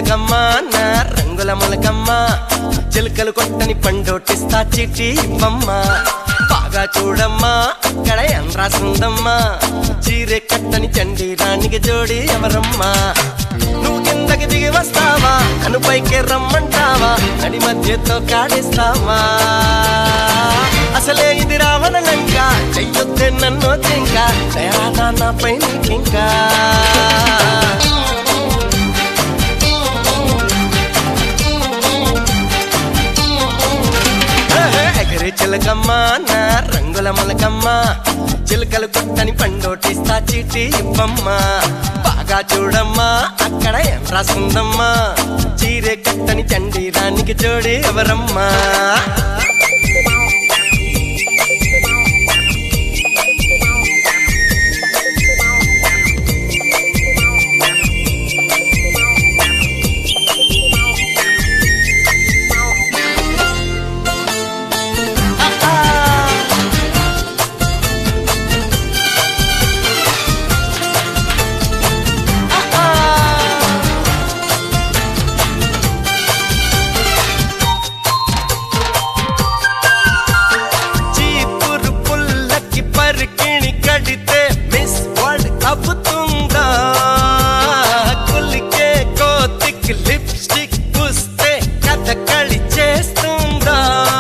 చిలకమ్మ నా రంగుల మొలకమ్మ చిలుకలు కొట్టని పండోటిస్తా చిట్టి ఇవ్వమ్మ బాగా చూడమ్మా అక్కడ ఏం రాసిందమ్మా చీరె కట్టని చండి రాణికి జోడి ఎవరమ్మా నువ్వు కిందకి దిగి వస్తావా నన్ను పైకి రమ్మంటావా నడి మధ్యతో కాడిస్తావా అసలే ఇది రావణ లంక చెయ్యొద్దే నన్ను ఇంకా దయాదా నాపై నీకింకా ఎగరే చిలకమ్మ నా రంగుల మొలకమ్మ చిలకలు కొట్టని పండోటిస్తా చీటి ఇవ్వమ్మ బాగా చూడమ్మా అక్కడ ఏం రాసిందమ్మా చీరే కట్టని చండి రానికి జోడి ఎవరమ్మా చీపురు పుల్లకి పరికిణి కడితే మిస్ వరల్డ్ అబ్బుతుందా కులికే కోతికి లిప్స్టిక్ పూస్తే కథకళి చేస్తుందా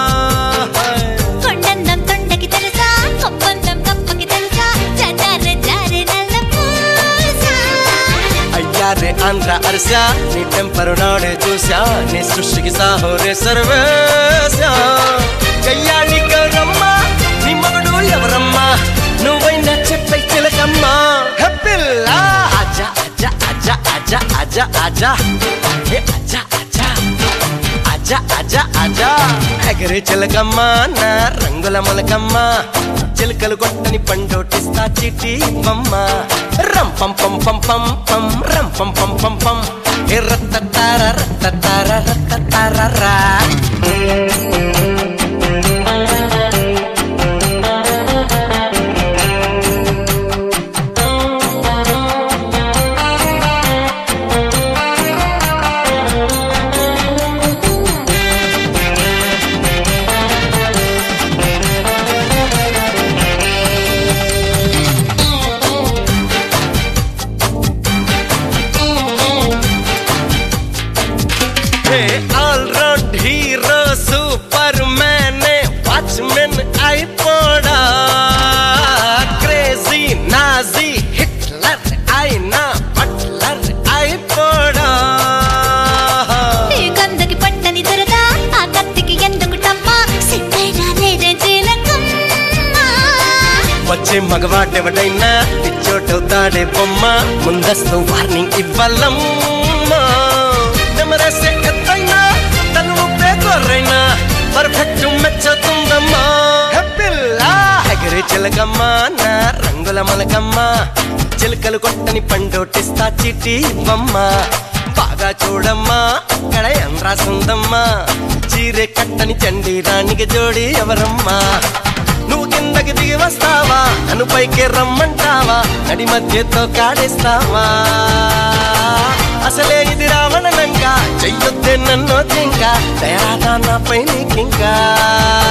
కొండందం తొండకి తెలుసా కొప్పందం కప్పకి తెలుసా చదారె జారె నల్ల పూసా అయ్యారే ఆంధ్ర అరసా నీ టెంపరు నాడే చూసా నీ సృష్టికి సాహోరే సర్వేశా కయ్యాళి గౌరమ్మ నీ మగడు ఎవరమ్మా నువ్వైనా చెప్పై చిలకమ్మా హెప్పిల్లా అజా అజా అజా అజా అజా అజా హే అజా అజా అజా అజా అజా ఎగరే చిలకమ్మ నా రంగుల మొలకమ్మ చిలకలు కొట్టని పండోటిస్తా చిట్టి ఇవ్వమ్మ రం పం పం పం పం పం రం పం పం పం పం ఏ రత్తతార రత్తతార రత్తతార hey all round hero superman watchman అయిపోడా క్రేజీ నాజీ హిట్లర్ అయినా బట్లర్ అయిపోడా ఈ కందకి పట్టని దొరగా ఆ కత్తికి ఎందుకు టమ్మా సిద్ధైనా లేదే జీలకమ్మ వచ్చే మగవాడెవడైనా పిచ్చోటవుతాడే బొమ్మ ముందస్తు వార్నింగ్ ఇవ్వాలమ్మా నెమరేసే ఎత్తైనా తను ఊపే గొర్రైనా పర్ఫెక్ట్ మెచ్చుతుందమ్మా హెప్పిల్లా ఎగరే చిలకమ్మ నా రంగుల మలకమ్మ చిలకలు కొట్టని పండోటిస్తా చిట్టి ఇవ్వమ్మ బాగా చూడమ్మా అక్కడ ఏం రాసిందమ్మా చీరే కట్టని చండి రాణికి జోడి ఎవరమ్మా నువ్వు కిందకి దిగి వస్తావా నన్ను పైకి రమ్మంటావా నడి మధ్యతో కాడేస్తావా అసలే ఇది రావణ లంక చెయ్యొద్దే నన్ను ఇంకా దయాదా నాపై నీకింకా